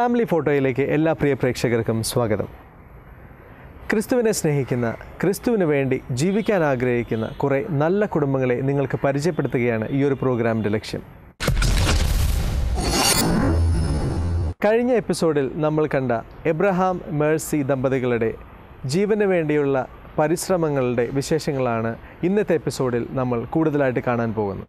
Family ഫോട്ടോയിലേക്ക് എല്ലാ പ്രിയ പ്രേക്ഷകർക്കും സ്വാഗതം ക്രിസ്തുവിനെ സ്നേഹിക്കുന്ന ക്രിസ്തുവിന് വേണ്ടി ജീവിക്കാൻ ആഗ്രഹിക്കുന്ന കുറേ നല്ല കുടുംബങ്ങളെ നിങ്ങൾക്ക് പരിചയപ്പെടുത്തുകയാണ് ഈ ഒരു പ്രോഗ്രാമിൻ്റെ ലക്ഷ്യം കഴിഞ്ഞ എപ്പിസോഡിൽ നമ്മൾ കണ്ട എബ്രഹാം മേഴ്സി ദമ്പതികളുടെ ജീവന് വേണ്ടിയുള്ള പരിശ്രമങ്ങളുടെ വിശേഷങ്ങളാണ് ഇന്നത്തെ എപ്പിസോഡിൽ നമ്മൾ കൂടുതലായിട്ട് കാണാൻ പോകുന്നത്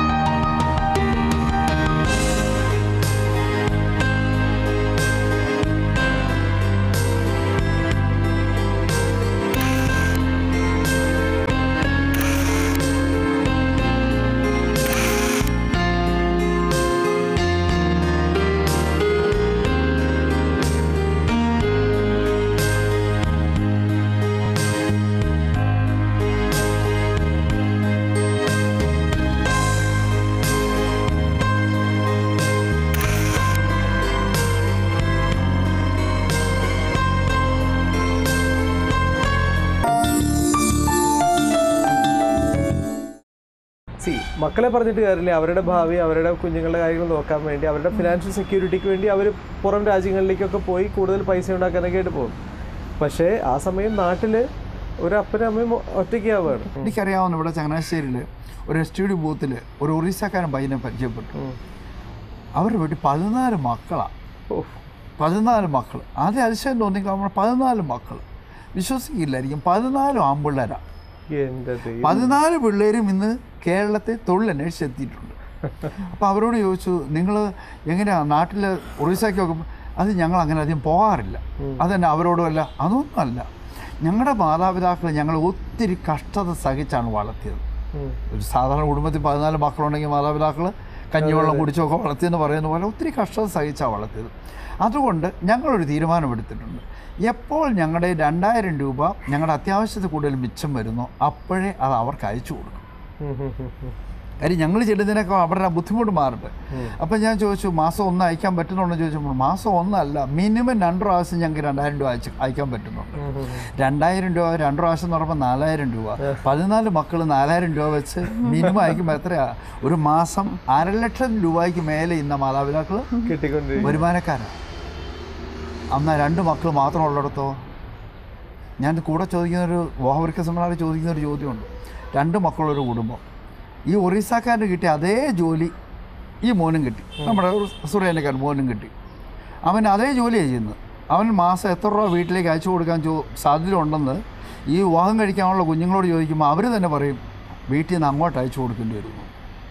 സി മക്കളെ പറഞ്ഞിട്ട് കാര്യമില്ല അവരുടെ ഭാവി അവരുടെ കുഞ്ഞുങ്ങളുടെ കാര്യങ്ങൾ നോക്കാൻ വേണ്ടി അവരുടെ ഫിനാൻഷ്യൽ സെക്യൂരിറ്റിക്ക് വേണ്ടി അവർ പുറം രാജ്യങ്ങളിലേക്കൊക്കെ പോയി കൂടുതൽ പൈസ ഉണ്ടാക്കാനൊക്കെ ആയിട്ട് പോകും പക്ഷേ ആ സമയം നാട്ടിൽ ഒരു അപ്പനും അമ്മയും ഒറ്റയ്ക്കാവുകയാണ് എനിക്കറിയാവുന്ന ഇവിടെ ചങ്ങനാശ്ശേരിയിൽ ഒരു എസ് ടി ഡി ബൂത്തിൽ ഒരു ഒറീസക്കാരൻ പയ്യനെ പരിചയപ്പെട്ടു അവരുടെ വീട്ടിൽ പതിനാല് മക്കളാണ് ഓ പതിനാല് മക്കൾ ആദ്യം അതിശയം തോന്നി നമ്മൾ പതിനാല് മക്കൾ വിശ്വസിക്കില്ലായിരിക്കും പതിനാലും ആൺപിള്ളേരാണ് എൻ്റെ ദൈവം പതിനാല് പിള്ളേരും ഇന്ന് കേരളത്തിൽ തൊഴിലന്വേഷിച്ച് എത്തിയിട്ടുണ്ട് അപ്പോൾ അവരോട് ചോദിച്ചു നിങ്ങൾ എങ്ങനെയാണ് നാട്ടിൽ ഒറീസയ്ക്കൊക്കെ അത് ഞങ്ങൾ അങ്ങനെ അധികം പോകാറില്ല അതന്നെ അവരോടുമല്ല അതൊന്നുമല്ല ഞങ്ങളുടെ മാതാപിതാക്കൾ ഞങ്ങൾ ഒത്തിരി കഷ്ടത സഹിച്ചാണ് വളർത്തിയത് ഉം. ഒരു സാധാരണ കുടുംബത്തിൽ പതിനാല് മക്കളുണ്ടെങ്കിൽ മാതാപിതാക്കൾ കഞ്ഞിവെള്ളം കുടിച്ചൊക്കെ വളർത്തിയെന്ന് പറയുന്ന പോലെ ഒത്തിരി കഷ്ടത സഹിച്ചാണ് വളർത്തിയത് അതുകൊണ്ട് ഞങ്ങളൊരു തീരുമാനമെടുത്തിട്ടുണ്ട് എപ്പോൾ ഞങ്ങളുടെ രണ്ടായിരം രൂപ ഞങ്ങളുടെ അത്യാവശ്യത്തിൽ കൂടുതൽ മിച്ചം വരുന്നോ അപ്പോഴേ അത് അവർക്ക് അയച്ചു കൊടുക്കും ഉം, ഉം, ഉം, ഉം. കാര്യം ഞങ്ങൾ ചെല്ലുന്നതിനൊക്കെ അവരുടെ ബുദ്ധിമുട്ട് മാറട്ടെ അപ്പം ഞാൻ ചോദിച്ചു മാസം ഒന്ന് അയക്കാൻ പറ്റുന്നുണ്ടോ എന്ന് ചോദിച്ചപ്പോൾ മാസം ഒന്നല്ല മിനിമം രണ്ട് പ്രാവശ്യം ഞങ്ങൾക്ക് രണ്ടായിരം രൂപ അയച്ച് അയക്കാൻ പറ്റുന്നുണ്ട് ഉം, ഉം, ഉം. രണ്ടായിരം രൂപ രണ്ട് പ്രാവശ്യം എന്ന് പറയുമ്പോൾ നാലായിരം രൂപ പതിനാല് മക്കൾ നാലായിരം രൂപ വെച്ച് മിനിമം അയക്കുമ്പോൾ എത്രയാ ഒരു മാസം അര ലക്ഷം രൂപയ്ക്ക് മേലെ ഇന്ന മാതാപിതാക്കൾ കിട്ടിക്കൊണ്ടിരിക്കും വരുമാനക്കാരാണ് അന്ന് രണ്ട് മക്കൾ മാത്രം ഉള്ളിടത്തോ ഞാൻ കൂടെ ചോദിക്കുന്നൊരു വിവാഹപരീക്ഷ സെമിനാറിൽ ചോദിക്കുന്ന ഒരു ചോദ്യമുണ്ട് രണ്ട് മക്കളൊരു കുടുംബം ഈ ഒറീസക്കാരന് കിട്ടിയ അതേ ജോലി ഈ മോനും കിട്ടി നമ്മുടെ സുരേനക്കാരൻ മോനും കിട്ടി അവൻ അതേ ജോലിയാണ് ചെയ്യുന്നത് അവൻ മാസം എത്ര രൂപ വീട്ടിലേക്ക് അയച്ചു കൊടുക്കാൻ ചോ സാധ്യത ഉണ്ടെന്ന് ഈ വിവാഹം കഴിക്കാനുള്ള കുഞ്ഞുങ്ങളോട് ചോദിക്കുമ്പോൾ അവർ തന്നെ പറയും വീട്ടിൽ നിന്ന് അങ്ങോട്ട് അയച്ചു കൊടുക്കേണ്ടി വരുന്നു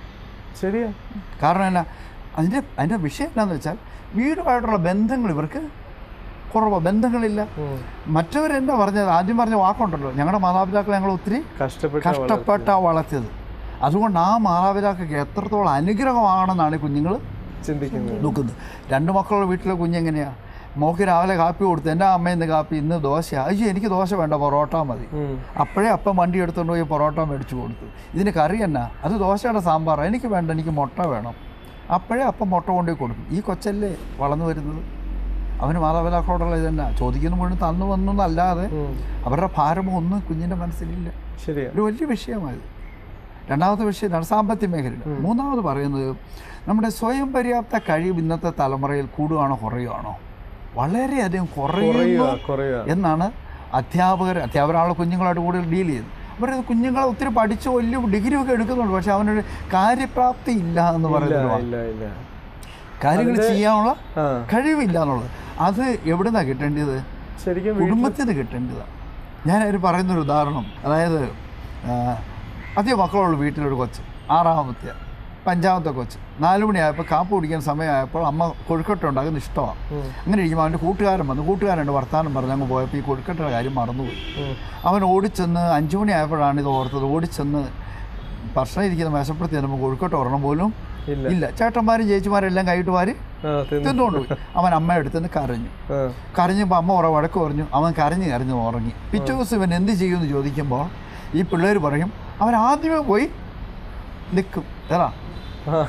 ശരിയാ കാരണം എന്നാ അതിൻ്റെ അതിൻ്റെ വിഷയം എന്താണെന്ന് വെച്ചാൽ വീടുമായിട്ടുള്ള ബന്ധങ്ങൾ ഇവർക്ക് കുറവാണ് ബന്ധങ്ങളില്ല ഉം. മറ്റവരെന്താ പറഞ്ഞത് ആദ്യം പറഞ്ഞ വാക്കുണ്ടല്ലോ ഞങ്ങളുടെ മാതാപിതാക്കളെ ഞങ്ങൾ ഒത്തിരി കഷ്ടപ്പെട്ട് കഷ്ടപ്പെട്ടാണ് വളർത്തിയത് അതുകൊണ്ട് ആ മാതാപിതാക്കൾക്ക് എത്രത്തോളം അനുഗ്രഹമാണെന്നാണ് ഈ കുഞ്ഞുങ്ങൾ ചിന്തിക്കുന്നത് നോക്കുന്നത് രണ്ട് മക്കളുള്ള വീട്ടിലെ കുഞ്ഞെങ്ങനെയാണ് മോക്ക് രാവിലെ കാപ്പി കൊടുത്ത് എൻ്റെ അമ്മ ഇന്ന് കാപ്പി ഇന്ന് ദോശ അയ്യോ എനിക്ക് ദോശ വേണ്ട പൊറോട്ട മതി ഉം. അപ്പോഴേ അപ്പം വണ്ടി എടുത്തുകൊണ്ട് പോയി പൊറോട്ട മേടിച്ചു കൊടുത്തു ഇതിന് കറി എന്നാ അത് ദോശയുടെ സാമ്പാർ എനിക്ക് വേണ്ട എനിക്ക് മുട്ട വേണം അപ്പോഴേ അപ്പം മുട്ട കൊണ്ടുപോയി കൊടുക്കും ഈ കൊച്ചല്ലേ വളർന്നു വരുന്നത് അവന് മാതാപിതാക്കളോടുള്ള ഇതന്നെ ചോദിക്കുന്ന മുഴുവൻ തന്നു വന്നു എന്നല്ലാതെ ഉം. അവരുടെ ഭാരമോ ഒന്നും കുഞ്ഞിൻ്റെ മനസ്സിലില്ല ശരിയാ ഒരു വലിയ വിഷയമായത് രണ്ടാമത്തെ വിഷയം സാമ്പത്തിക മേഖലയിൽ മൂന്നാമത് പറയുന്നത് നമ്മുടെ സ്വയം പര്യാപ്ത കഴിവ് ഇന്നത്തെ തലമുറയിൽ കൂടുകയാണോ കുറയുകയാണോ വളരെയധികം കുറയുന്നു കുറയുക കുറയുക എന്നാണ് അധ്യാപകർ അധ്യാപകരാണല്ലോ കുഞ്ഞുങ്ങളായിട്ട് കൂടുതൽ ഡീൽ ചെയ്യുന്നത് പറയുന്നത് കുഞ്ഞുങ്ങളെ ഒത്തിരി പഠിച്ച് വലിയ ഡിഗ്രി ഒക്കെ എടുക്കുന്നുണ്ട് പക്ഷെ അവനൊരു കാര്യപ്രാപ്തി ഇല്ല എന്ന് പറയുന്നത് ഇല്ല ഇല്ല കാര്യങ്ങൾ ചെയ്യാനുള്ള ആ കഴിവില്ല എന്നുള്ളത് അത് എവിടുന്നാണ് കിട്ടേണ്ടത് ശരിക്കും വീ- കുടുംബത്തിന് കിട്ടേണ്ടതാണ് ഞാനൊരു പറയുന്നൊരു ഉദാഹരണം അതായത് ആ, അധികം മക്കളുള്ള വീട്ടിലൊരു കൊച്ച് ആറാമത്തെ ഇപ്പം അഞ്ചാമത്തെ കൊച്ച് നാല് മണിയായപ്പോൾ കാപ്പ് കുടിക്കാൻ സമയമായപ്പോൾ അമ്മ കൊഴുക്കട്ട ഉണ്ടാക്കുന്ന ഇഷ്ടമാണ് ഉം. അങ്ങനെ ഇരിക്കുമ്പോൾ അവൻ്റെ കൂട്ടുകാരൻ വന്നു കൂട്ടുകാരൻ്റെ വർത്താനം പറഞ്ഞ് അങ്ങ് പോയപ്പോൾ ഈ കൊഴുക്കട്ടയുടെ കാര്യം മറന്നുപോയി ഉം. അവൻ ഓടിച്ചെന്ന് അഞ്ചു മണിയായപ്പോഴാണ് ഇത് ഓർത്തത് ഓടിച്ചെന്ന് ഭക്ഷണം ഇരിക്കുന്ന മേശപ്പുറത്ത് ചെല്ലുമ്പോൾ കൊഴുക്കട്ട ഒരെണ്ണം പോലും ഇല്ല ഇല്ല ചേട്ടന്മാരും ചേച്ചിമാരും എല്ലാം കൈയിട്ട് വാരി ആ തിന്ന് തിന്നുകൊണ്ട് പോയി അവൻ അമ്മ എടുത്തുനിന്ന് കരഞ്ഞു ആ കരഞ്ഞപ്പോൾ അമ്മ കുറേ വഴക്ക് പറഞ്ഞു അവൻ കരഞ്ഞ് കരഞ്ഞ് ഉറങ്ങി പിറ്റേ ദിവസം ഇവൻ എന്ത് ചെയ്യുമെന്ന് ചോദിക്കുമ്പോൾ ഈ പിള്ളേർ പറയും അവൻ ആദ്യമേ പോയി നിൽക്കും ഏതാ ആ.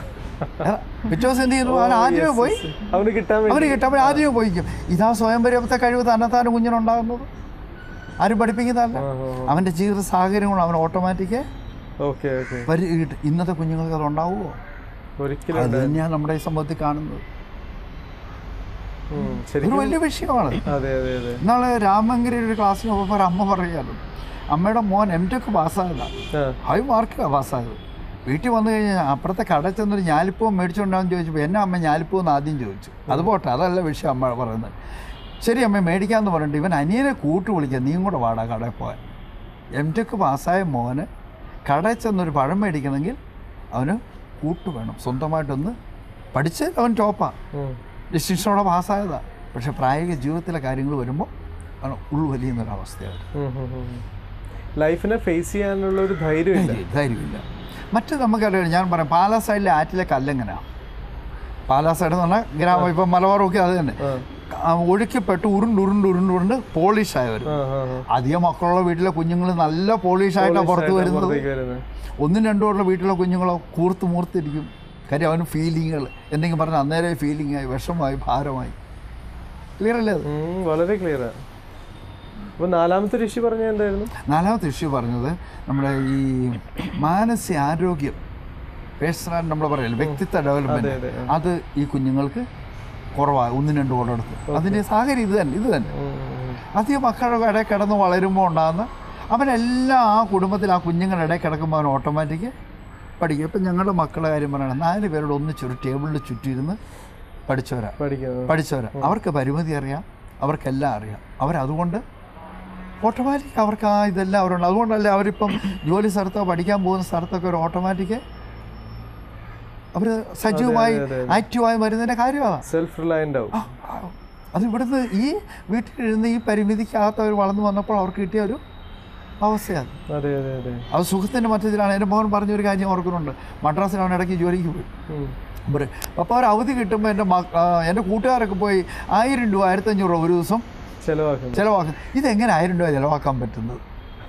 പിറ്റേ ദിവസം എന്ത് ചെയ്യുന്നു അവൻ ആദ്യമേ പോയി അവന് കിട്ടാൻ വേണ്ടി അവന് കിട്ടുമ്പോൾ ആദ്യമേ പോയിക്കും ഇതാ സ്വയം പര്യാപ്ത കഴിവ് തന്നെത്താനും കുഞ്ഞിനുണ്ടാകുന്നത് ആരും പഠിപ്പിക്കുന്നതല്ല ആ, ആ, അവൻ്റെ ജീവിത സാഹചര്യങ്ങൾ അവൻ ഓട്ടോമാറ്റിക് ഓക്കെ ഓക്കെ വരി ഇന്നത്തെ കുഞ്ഞുങ്ങൾക്ക് അത് ഉണ്ടാവുമോ ഒരിക്കലും അത് തന്നെയാണ് നമ്മുടെ ഈ സമൂഹത്തിൽ കാണുന്നത് ഉം. ഒരു ശരിക്കും വലിയ വിഷയമാണ് അതെ അതെ അതെ ഇന്നാള് രാമങ്കരി ഒരു ക്ലാസ്സിന് പോകുമ്പോൾ ഒരു അമ്മ പറയാറ് അമ്മയുടെ മോൻ എം ടെക്ക് പാസ്സായതാണ് ആ ഹൈ മാർക്കിലാണ് പാസ്സായത് വീട്ടിൽ വന്നു കഴിഞ്ഞാൽ അപ്പുറത്തെ കടയിൽ ചെന്നൊരു ഞാലിപ്പൂവ് മേടിച്ചുകൊണ്ടാന്ന് ചോദിച്ചപ്പോൾ എന്നെ അമ്മ ഞാലിപ്പൂവ് എന്ന് ആദ്യം ചോദിച്ചു അത് പോട്ടെ അതല്ല വിഷയം അമ്മ പറയുന്നത് ശരി അമ്മ മേടിക്കാമെന്ന് പറഞ്ഞിട്ട് ഇവൻ അനിയനെ കൂട്ട് വിളിക്കുക നീയും കൂടെ വാടാ കടയിൽ പോകാൻ എം ടെക്ക് പാസ്സായ മോന് കടയിൽ ചെന്നൊരു പഴം മേടിക്കണമെങ്കിൽ അവന് കൂട്ട് വേണം സ്വന്തമായിട്ടൊന്ന് പഠിച്ച് അവൻ ടോപ്പാണ് ഉം. ഡിസ്റ്റിങ്ഷനോടെ പാസ്സായതാണ് പക്ഷേ പ്രായോഗിക ജീവിതത്തിലെ കാര്യങ്ങൾ വരുമ്പോൾ അവൻ ഉൾവലിയുന്നൊരവസ്ഥയാണ് ഉം, ഉം, ഉം. ലൈഫിനെ ഫേസ് ചെയ്യാനുള്ള ഒരു ധൈര്യമില്ല ധൈര്യം- ധൈര്യമില്ല മറ്റ് നമുക്കറിയാം ഞാൻ പറയാം പാലാ സൈഡിലെ ആറ്റിലെ കല്ലെങ്ങനെയാണ് പാലാ സൈഡ് എന്ന് പറഞ്ഞാൽ ഗ്രാമം ഇപ്പം മലബാറൊക്കെ അത് തന്നെ ആ. ആ ഒഴുക്കിപ്പെട്ട് ഉരുണ്ട് ഉരുണ്ട് ഉരുണ്ട് ഉരുണ്ട് പോളിഷ് ആയവർ ആ, ആ, ആ. അധികം മക്കളുള്ള വീട്ടിലെ കുഞ്ഞുങ്ങൾ നല്ല പോളിഷ് ആയിട്ടാണ് പുറത്ത് ആയിട്ടാ വരുന്നത് പുറത്തേക്ക് വരുന്നത്. ഒന്നും രണ്ടും ഉള്ള വീട്ടിലെ കുഞ്ഞുങ്ങളോ കൂർത്ത് മൂർത്തിരിക്കും കാര്യം അവന് ഫീലിങ്ങുകൾ എന്തെങ്കിലും പറഞ്ഞാൽ അന്നേരം ഫീലിംഗ് ആയി വിഷമായി ഭാരമായി ക്ലിയർ അല്ലേ അത് ഉം, വളരെ ക്ലിയർ അപ്പൊ നാലാമത്തെ ഋഷി പറഞ്ഞ എന്തായിരുന്നു നാലാമത്തെ ഇഷ്യൂ പറഞ്ഞത് നമ്മുടെ ഈ മാനസിക ആരോഗ്യം പേഴ്സണൽ നമ്മൾ പറയല്ലോ വ്യക്തിത്വ ഡെവലപ്മെന്റ് അതെ, അതെ. അത് ഈ കുഞ്ഞുങ്ങൾക്ക് കുറവാണ് ഒന്നും രണ്ടും കൊണ്ടെടുത്ത് അതിൻ്റെ സാഹചര്യം ഇത് തന്നെ ഇത് തന്നെ ഉം, ഉം, അധികം മക്കളുടെ ഇടയിൽ കിടന്ന് വളരുമ്പോൾ ഉണ്ടാകുന്ന അവനെല്ലാം ആ കുടുംബത്തിൽ ആ കുഞ്ഞുങ്ങളുടെ ഇടയിൽ കിടക്കുമ്പോൾ അവൻ ഓട്ടോമാറ്റിക് പഠിക്കും ഇപ്പം ഞങ്ങളുടെ മക്കളുടെ കാര്യം പറയുകയാണ് നാല് പേരോട് ഒന്നിച്ചൊരു ടേബിളിൽ ചുറ്റിയിരുന്ന് പഠിച്ചവരാ പഠിക്കാം പഠിച്ചവരാ അവർക്ക് പരിമിതി അറിയാം അവർക്കെല്ലാം അറിയാം അവരതുകൊണ്ട് ഓട്ടോമാറ്റിക് അവർക്ക് ആ ഇതെല്ലാം അവരുണ്ട് അതുകൊണ്ടല്ലേ അവരിപ്പം ജോലി സ്ഥലത്തോ പഠിക്കാൻ പോകുന്ന സ്ഥലത്തൊക്കെ ഒരു ഓട്ടോമാറ്റിക് അവർ സജീവമായി അതെ, അതെ, ആക്റ്റീവായി വരുന്നതിൻ്റെ കാര്യമാണ് സെൽഫ് റിലയൻ്റ് ആവും ആ, ആ. അത് ഇവിടുന്ന് ഈ വീട്ടിലിരുന്ന് ഈ പരിമിതിക്കകത്ത് അവർ വളർന്നു വന്നപ്പോൾ അവർക്ക് കിട്ടിയ ഒരു അവസ്ഥയാണ് അതെ അതെ അതെ അത് സുഖത്തിൻ്റെ മറ്റത്തിലാണ് എൻ്റെ മോൻ പറഞ്ഞൊരു കാര്യം ഓർക്കുന്നുണ്ട് മദ്രാസിൽ അവൻ ഇടയ്ക്ക് ജോലിക്ക് പോയി ഉം. പറയും അപ്പോൾ ഒരു അവധി കിട്ടുമ്പോൾ എൻ്റെ മ ആ, എൻ്റെ കൂട്ടുകാരൊക്കെ പോയി ആയിരം രൂപ ആയിരത്തഞ്ഞൂറ് രൂപ ഒരു ദിവസം ചെലവാക്കുന്നു ചിലവാക്കും ഇതെങ്ങനെ ആയിരം രൂപ ചിലവാക്കാൻ പറ്റുന്നത്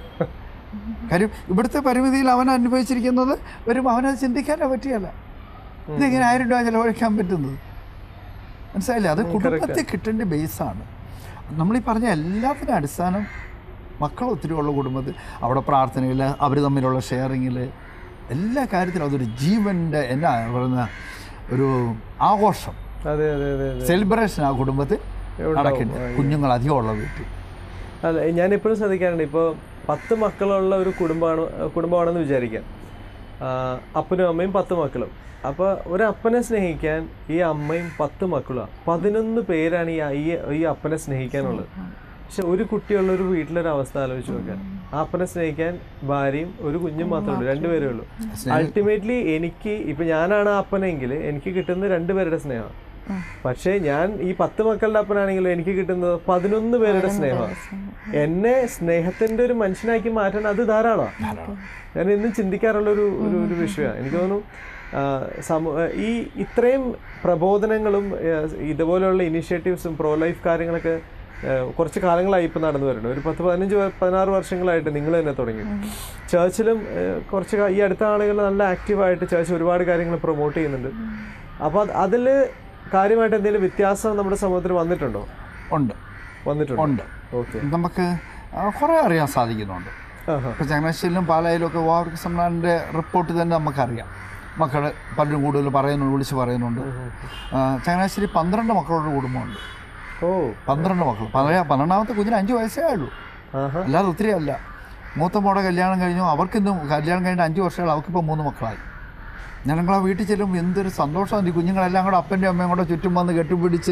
കാര്യം ഇവിടുത്തെ പരിമിതിയിൽ അവൻ അനുഭവിച്ചിരിക്കുന്നത് വരുമ്പോൾ അവനത് ചിന്തിക്കാനേ പറ്റിയല്ല ഇതെങ്ങനെ ആയിരം രൂപ ചിലവഴിക്കാൻ പറ്റുന്നത് മനസ്സിലായില്ലേ അത് കുടുംബത്തിൽ കിട്ടേണ്ട ബേസാണ് നമ്മളീ പറഞ്ഞ എല്ലാത്തിനും അടിസ്ഥാനം മക്കൾ ഒത്തിരി ഉള്ള കുടുംബത്തിൽ അവിടെ പ്രാർത്ഥനയിൽ അവർ തമ്മിലുള്ള ഷെയറിങ്ങിൽ എല്ലാ കാര്യത്തിലും അതൊരു ജീവൻ്റെ എന്നാ പറയുന്ന ഒരു ആഘോഷം അതെ അതെ അതെ അതെ സെലിബ്രേഷൻ ആ കുടുംബത്തിൽ ഉണ്ടാവും. നടക്കുന്നുണ്ട് കുഞ്ഞുങ്ങൾ അധികം ഉള്ള വീട്ടിൽ അല്ല ഞാൻ എപ്പോഴും ശ്രദ്ധിക്കാറുണ്ട് ഇപ്പോൾ പത്ത് മക്കളുള്ള ഒരു കുടുംബമാണ് കുടുംബമാണെന്ന് വിചാരിക്കാം ആ, അപ്പനും അമ്മയും പത്ത് മക്കളും അപ്പോൾ ഒരു അപ്പനെ സ്നേഹിക്കാൻ ഈ അമ്മയും പത്ത് മക്കളുമാണ് പതിനൊന്ന് പേരാണ് ഈ ഈ ഈ അപ്പനെ സ്നേഹിക്കാനുള്ളത് പക്ഷെ ഒരു കുട്ടിയുള്ള ഒരു വീട്ടിലൊരു അവസ്ഥ ആലോചിച്ച് നോക്കാം ആ അപ്പനെ സ്നേഹിക്കാൻ ഭാര്യയും ഒരു കുഞ്ഞും മാത്രമേ ഉള്ളൂ രണ്ടുപേരേ ഉള്ളൂ അൾട്ടിമേറ്റ്ലി എനിക്ക് ഇപ്പൊ ഞാനാണ് ആ അപ്പനെങ്കിൽ എനിക്ക് കിട്ടുന്നത് രണ്ടുപേരുടെ സ്നേഹം പക്ഷേ ഞാൻ ഈ പത്ത് മക്കളുടെ അപ്പനാണെങ്കിലും എനിക്ക് കിട്ടുന്നത് പതിനൊന്ന് പേരുടെ സ്നേഹമാണ് എന്നെ സ്നേഹത്തിന്റെ ഒരു മനുഷ്യനാക്കി മാറ്റാൻ അത് ധാരാളമാണ് ഞാൻ ഇന്നും ചിന്തിക്കാറുള്ള ഒരു ഒരു ഒരു വിഷയമാണ് എനിക്ക് തോന്നുന്നു ആ, സമൂ ഈ ഇത്രയും പ്രബോധനങ്ങളും ആ, ഇതുപോലെയുള്ള ഇനിഷ്യേറ്റീവ്സും പ്രോ ലൈഫ് കാര്യങ്ങളൊക്കെ ആ, കുറച്ച് കാലങ്ങളായി ഇപ്പം നടന്നു വരുന്നുണ്ട് ഒരു പത്ത് പതിനഞ്ച് വ- പതിനാറ് വർഷങ്ങളായിട്ട് നിങ്ങൾ തന്നെ തുടങ്ങി ചേർച്ചിലും ആ, കുറച്ച് കാ- ഈ അടുത്ത ആളുകൾ നല്ല ആക്റ്റീവായിട്ട് ചേർച്ച് ഒരുപാട് കാര്യങ്ങൾ പ്രൊമോട്ട് ചെയ്യുന്നുണ്ട് അപ്പോൾ അതിൽ കാര്യമായിട്ട് എന്തെങ്കിലും വ്യത്യാസം നമ്മുടെ സമൂഹത്തിൽ വന്നിട്ടുണ്ടോ ഉണ്ട് വന്നിട്ടുണ്ടോ ഉണ്ട് ഓക്കെ നമുക്ക് ആ, കുറേ അറിയാൻ സാധിക്കുന്നുണ്ട് ആഹാ ഇപ്പോൾ ചങ്ങനാശ്ശേരിയിലും പാലായിലും ഒക്കെ വാവർക്ക് സമ്മാനിൻ്റെ റിപ്പോർട്ട് തന്നെ നമുക്കറിയാം മക്കൾ പലരും കൂടുതൽ പറയുന്നുണ്ട് വിളിച്ച് പറയുന്നുണ്ട് ആ, ചങ്ങനാശ്ശേരി പന്ത്രണ്ട് മക്കളുടെ കുടുംബമുണ്ട് ഓ പന്ത്രണ്ട് മക്കൾ പതിനേഴ് പന്ത്രണ്ടാമത്തെ കുഞ്ഞിന് അഞ്ച് വയസ്സേ ഉള്ളൂ ആഹാ അല്ലാതെ ഒത്തിരി അല്ല മൂത്ത മോടെ കല്യാണം കഴിഞ്ഞു അവർക്കിന്നും കല്യാണം കഴിഞ്ഞിട്ട് അഞ്ച് വർഷങ്ങൾ അവർക്കിപ്പോൾ മൂന്ന് മക്കളായി ഞങ്ങൾ ആ വീട്ടിൽ ചെല്ലുമ്പോൾ എന്തൊരു സന്തോഷമാണ് ഈ കുഞ്ഞുങ്ങളെല്ലാം കൂടെ അപ്പൻ്റെ അമ്മയും കൂടെ ചുറ്റും വന്ന് കെട്ടിപ്പിടിച്ച്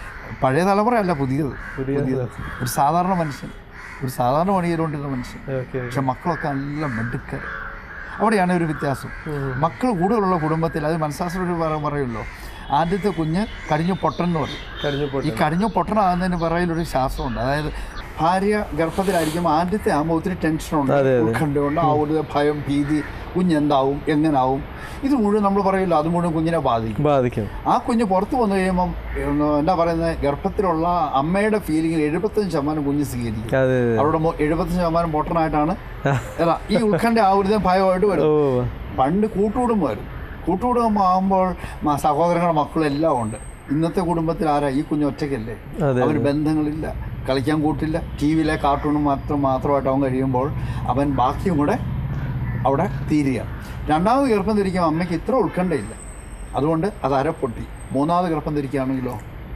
പഴയ തലമുറയല്ല പുതിയത് പുതിയ ഒരു സാധാരണ മനുഷ്യൻ ഒരു സാധാരണ പണി ചെയ്തുകൊണ്ടിരുന്ന മനുഷ്യൻ ഓക്കെ പക്ഷെ മക്കളൊക്കെ നല്ല മെടുക്കർ അവിടെയാണ് ഒരു വ്യത്യാസം മക്കൾ കൂടുതലുള്ള കുടുംബത്തിൽ അത് മനസ്സാസ്ത്രത്തിൽ പറയുമല്ലോ ആദ്യത്തെ കുഞ്ഞ് കടിഞ്ഞു പൊട്ടൻ എന്ന് പറയും കഴിഞ്ഞു ഈ കടിഞ്ഞു പൊട്ടനാകുന്നതിന് പറയലൊരു ശാസ്ത്രമുണ്ട് അതായത് ഭാര്യ ഗർഭത്തിലായിരിക്കുമ്പോൾ ആദ്യത്തെ ആകുമ്പോൾ ഒത്തിരി ടെൻഷനുണ്ട് അതെ, അതെ. ഉത്കണ്ഠയുണ്ട് ആ ഒരു ഭയം ഭീതി കുഞ്ഞെന്താവും എങ്ങനാവും ഇത് മുഴുവൻ നമ്മൾ പറയില്ല അത് മുഴുവൻ കുഞ്ഞിനെ ബാധിക്കും ബാധിക്കും ആ കുഞ്ഞ് പുറത്ത് വന്നു കഴിയുമ്പം ഒന്ന് എന്താ പറയുന്നത് ഗർഭത്തിലുള്ള അമ്മയുടെ ഫീലിംഗിൽ എഴുപത്തഞ്ച് ശതമാനം കുഞ്ഞ് സ്വീകരിക്കും അതെ അതെ അവരുടെ മൊ- എഴുപത്തഞ്ച് ശതമാനം പൊട്ടനായിട്ടാണ് അല്ല ഈ ഉത്കണ്ഠ ആവൃതയും ഭയമായിട്ട് വരും ഓ പണ്ട് കൂട്ടുകുടുംബമായിരുന്നു കൂട്ടുകുടുംബം ആകുമ്പോൾ മ- സഹോദരങ്ങളുടെ മക്കളും എല്ലാം ഉണ്ട് ഇന്നത്തെ കുടുംബത്തിൽ ആരാ ഈ കുഞ്ഞ് ഒറ്റയ്ക്കല്ലേ അതെ അവർ ബന്ധങ്ങളില്ല കളിക്കാൻ കൂട്ടില്ല ടി വിയിലെ കാർട്ടൂണും മാത്രം മാത്രമായിട്ട് അവൻ കഴിയുമ്പോൾ അവൻ ബാക്കിയും കൂടെ അവിടെ തീരുക രണ്ടാമത് ഗർഭം ധരിക്കുമ്പോൾ അമ്മയ്ക്ക് ഇത്ര ഉത്കണ്ഠയില്ല അതുകൊണ്ട് അത് അരപ്പൊട്ടി മൂന്നാമത് ഗർഭം ധരിക്കുകയാണെങ്കിലോ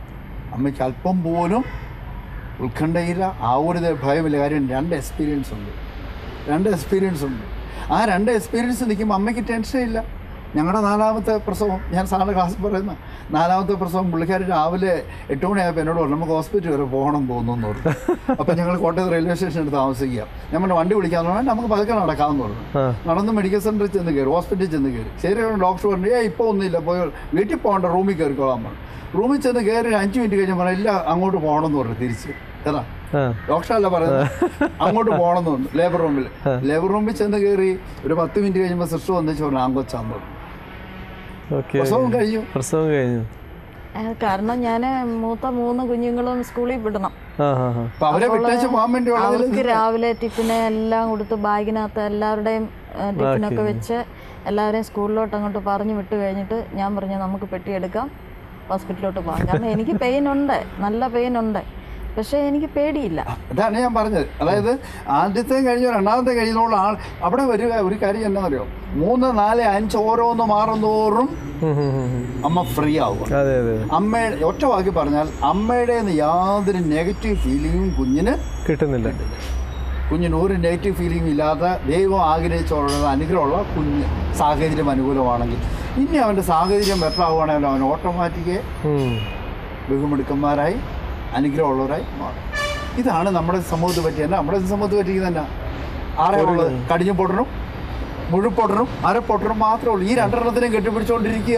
അമ്മയ്ക്ക് അല്പം പോലും ഉത്കണ്ഠയില്ല ആ ഒരു ഇത് ഭയമില്ല കാര്യം രണ്ട് എക്സ്പീരിയൻസ് ഉണ്ട് രണ്ട് എക്സ്പീരിയൻസ് ഉണ്ട് ആ രണ്ട് എക്സ്പീരിയൻസ് നിൽക്കുമ്പോൾ അമ്മയ്ക്ക് ടെൻഷൻ ഇല്ല ഞങ്ങളുടെ നാലാമത്തെ പ്രസവം ഞാൻ സാറിൻ്റെ ക്ലാസ്സിൽ പറയുന്ന നാലാമത്തെ പ്രസവം പുള്ളിക്കാർ രാവിലെ എട്ട് മണിയായപ്പോൾ എന്നോട് പറഞ്ഞു നമുക്ക് ഹോസ്പിറ്റൽ വരെ പോകണം തോന്നുന്നു പറഞ്ഞു അപ്പോൾ ഞങ്ങൾ കോട്ടയത്ത് റെയിൽവേ സ്റ്റേഷനിൽ താമസിക്കുക ഞാൻ പറഞ്ഞു വണ്ടി വിളിക്കാമെന്ന് പറഞ്ഞാൽ നമുക്ക് പതുക്കെ നടക്കാമെന്ന് പറഞ്ഞു ആ നടന്ന് മെഡിക്കൽ സെൻറ്ററിൽ ചെന്ന് കയറി ഹോസ്പിറ്റലിൽ ചെന്ന് കയറി ശരി ഡോക്ടർ പറഞ്ഞു ഏ ഇപ്പോൾ ഒന്നുമില്ല പോയി വീട്ടിൽ പോകണ്ട റൂമിൽ കയറിക്കോളാൻ പറഞ്ഞു റൂമിൽ ചെന്ന് കയറി ഒരു അഞ്ച് മിനിറ്റ് കഴിഞ്ഞ് പറഞ്ഞു ഇല്ല അങ്ങോട്ട് പോകണമെന്ന് പറഞ്ഞു തിരിച്ച് ഏതാ ആ ഡോക്ടറല്ല പറയുന്നത് അങ്ങോട്ട് പോകണമെന്ന് പറഞ്ഞു ലേബർ റൂമിൽ ലേബർ റൂമിൽ ചെന്ന് കയറി ഒരു പത്ത് മിനിറ്റ് കഴിയുമ്പോൾ സിസ്റ്റർ വന്നിച്ച് പറഞ്ഞു ആങ്കൊച്ചാന്ന് പറഞ്ഞു ഓക്കെ പ്രസവം കഴിഞ്ഞു പ്രസവം കഴിഞ്ഞു ആ, കാരണം ഞാൻ മൂത്ത മൂന്ന് കുഞ്ഞുങ്ങളും സ്കൂളിൽ വിടണം ആ ഹാ ഹാ അപ്പൊ അവരെ വിട്ടേച്ച് പോകാൻ വേണ്ടി ഉള്ളതിൽ അവർക്ക് രാവിലെ ടിഫിന് എല്ലാം കൊടുത്ത് ബാഗിനകത്ത് എല്ലാവരുടെയും ആ, ടിഫിനൊക്കെ വെച്ച് എല്ലാവരെയും സ്കൂളിലോട്ട് അങ്ങോട്ട് പറഞ്ഞു വിട്ട് കഴിഞ്ഞിട്ട് ഞാൻ പറഞ്ഞു നമുക്ക് പെട്ടിയെടുക്കാം ഹോസ്പിറ്റലിലോട്ട് പോകാം കാരണം എനിക്ക് പെയിൻ ഉണ്ട് നല്ല പെയിൻ ഉണ്ട് പക്ഷേ എനിക്ക് പേടിയില്ല അതാണ് ഞാൻ പറഞ്ഞത് അതായത് ആദ്യത്തെ കഴിഞ്ഞു രണ്ടാമത്തെ കഴിഞ്ഞുള്ള ആൾ അവിടെ വരിക ഒരു കാര്യം എന്നാണെന്നറിയോ മൂന്ന് നാല് അഞ്ച് ഓരോന്ന് മാറുന്തോറും ഉം, ഉം, ഉം, ഉം. അമ്മ ഫ്രീ ആവുക അതെ അതെ അമ്മയുടെ ഒറ്റ വാക്കി പറഞ്ഞാൽ അമ്മയുടെ യാതൊരു നെഗറ്റീവ് ഫീലിങ്ങും കുഞ്ഞിന് കിട്ടുന്നില്ല കുഞ്ഞിന് ഒരു നെഗറ്റീവ് ഫീലിംഗ് ഇല്ലാത്ത ദൈവം ആഗ്രഹിച്ചുള്ള അനുഗ്രഹമുള്ള കുഞ്ഞ് സാഹചര്യം അനുകൂലമാണെങ്കിൽ ഇനി അവൻ്റെ സാഹചര്യം ബെറ്റർ ആവുകയാണെങ്കിൽ അവൻ ഓട്ടോമാറ്റിക്കെ ഉം. ബഹുമിടുക്കന്മാരായി അനുഗ്രഹമുള്ളവരായി മാറും ഇതാണ് നമ്മുടെ സമൂഹത്തെ പറ്റി തന്നെ നമ്മുടെ സമൂഹത്തെ പറ്റി തന്നെ ആരെ ഉള്ളത് കടിഞ്ഞു പൊട്ടനും മുഴുപ്പൊട്ടനും അരപ്പൊട്ടനും മാത്രമേ ഉള്ളൂ ഈ രണ്ടെണ്ണത്തിനെയും കെട്ടിപ്പിടിച്ചുകൊണ്ടിരിക്കുക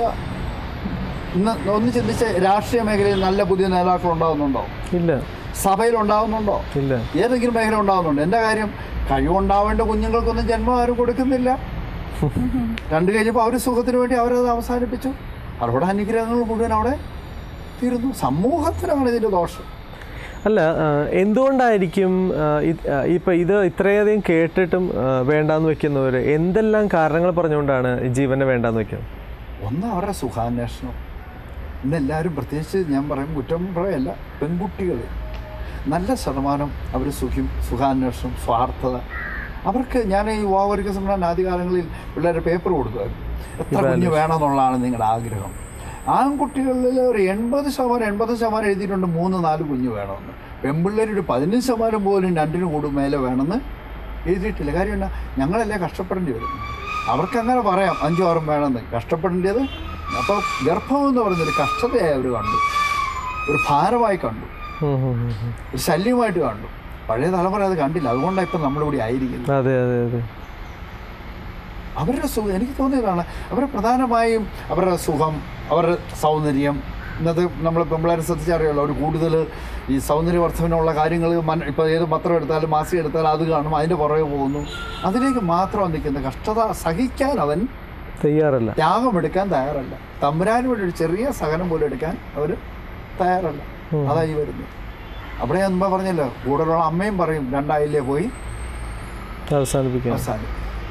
ഇന്ന് ഒന്ന് ചിന്തിച്ച് രാഷ്ട്രീയ മേഖലയിൽ നല്ല പുതിയ നേതാക്കൾ ഉണ്ടാകുന്നുണ്ടോ ഇല്ല സഭയിൽ ഉണ്ടാകുന്നുണ്ടോ ഇല്ല ഏതെങ്കിലും മേഖല ഉണ്ടാകുന്നുണ്ട് എൻ്റെ കാര്യം കഴിവുണ്ടാവേണ്ട കുഞ്ഞുങ്ങൾക്കൊന്നും ജന്മം ആരും കൊടുക്കുന്നില്ല രണ്ട് കഴിഞ്ഞപ്പോൾ അവർ സുഖത്തിന് വേണ്ടി അവരത് അവസാനിപ്പിച്ചു അവരുടെ അനുഗ്രഹങ്ങൾ മുഴുവൻ അവിടെ തീരുന്നു സമൂഹത്തിനാണ് ഇതിൻ്റെ ദോഷം അല്ല ആ, എന്തുകൊണ്ടായിരിക്കും ആ, ഇത്- ആ, ഇപ്പൊ ഇത് ഇത്രയധികം കേട്ടിട്ടും ആ, വേണ്ടാന്ന് വെക്കുന്നവർ എന്തെല്ലാം കാരണങ്ങൾ പറഞ്ഞുകൊണ്ടാണ് ഈ ജീവനെ വേണ്ടാന്ന് വെക്കുന്നത് ഒന്ന് അവരുടെ സുഖാന്വേഷണം ഇന്ന് എല്ലാവരും പ്രത്യേകിച്ച് ഞാൻ പറയും കുറ്റം പറയല്ല പെൺകുട്ടികൾ നല്ല ശതമാനം അവർ സുഖം സുഖാന്വേഷണം സ്വാർത്ഥത അവർക്ക് ഞാൻ ഈ യുവാവർഗ സംഘടന ആദ്യകാലങ്ങളിൽ പിള്ളേരെ പേപ്പർ കൊടുക്കുമായിരുന്നു എത്ര കുഞ്ഞ് വേണമെന്നുള്ളതാണ് നിങ്ങളുടെ ആഗ്രഹം ആൺകുട്ടികളിൽ ഒരു എൺപത് ശതമാനം എൺപത് ശതമാനം എഴുതിയിട്ടുണ്ട് മൂന്ന് നാല് കുഞ്ഞ് വേണമെന്ന് പെൺപിള്ളേർ ഒരു പതിനഞ്ച് ശതമാനം പോലും രണ്ടിന് കൂടും മേലെ വേണമെന്ന് എഴുതിയിട്ടില്ല കാര്യം എന്നാ ഞങ്ങളല്ലേ കഷ്ടപ്പെടേണ്ടി വരും അവർക്ക് അങ്ങനെ പറയാം അഞ്ചും ആറും വേണമെന്ന് കഷ്ടപ്പെടേണ്ടത് അപ്പോൾ ഗർഭം എന്ന് പറയുന്നൊരു കഷ്ടതയായി അവർ കണ്ടു ഒരു ഭാരമായി കണ്ടു ഉം, ഉം, ഉം, ഉം. ഒരു ശല്യമായിട്ട് കണ്ടു പഴയ തലമുറ അത് കണ്ടില്ല അതുകൊണ്ടാണ് ഇപ്പം നമ്മളിവിടെ ആയിരിക്കുന്നത് അതെ അതെ അതെ അവരുടെ സുഖം എനിക്ക് തോന്നിയതാണ് അവർ പ്രധാനമായും അവരുടെ സുഖം അവരുടെ സൗന്ദര്യം ഇന്നത്തെ നമ്മൾ പെമ്പിളാരെ ശ്രദ്ധിച്ചറിയാമല്ലോ അവർ കൂടുതൽ ഈ സൗന്ദര്യവർദ്ധനമുള്ള കാര്യങ്ങൾ മൻ ഇപ്പോൾ ഏത് പത്രം എടുത്താലും മാസിക എടുത്താലും അത് കാണും അതിൻ്റെ പുറകെ പോകുന്നു അതിലേക്ക് മാത്രം നിൽക്കുന്ന കഷ്ടത സഹിക്കാൻ അവൻ തയ്യാറല്ല ത്യാഗമെടുക്കാൻ തയ്യാറല്ല തമ്പുരാന് വേണ്ടി ഒരു ചെറിയ സഹനം പോലും എടുക്കാൻ അവർ തയ്യാറല്ല അതായി വരുന്നത് അവിടെ ഞാൻ മുമ്പ് പറഞ്ഞല്ലോ കൂടുതലുള്ള അമ്മയും പറയും രണ്ടായില്ലേ പോയി അവസാനിപ്പിക്കാം അവസാനം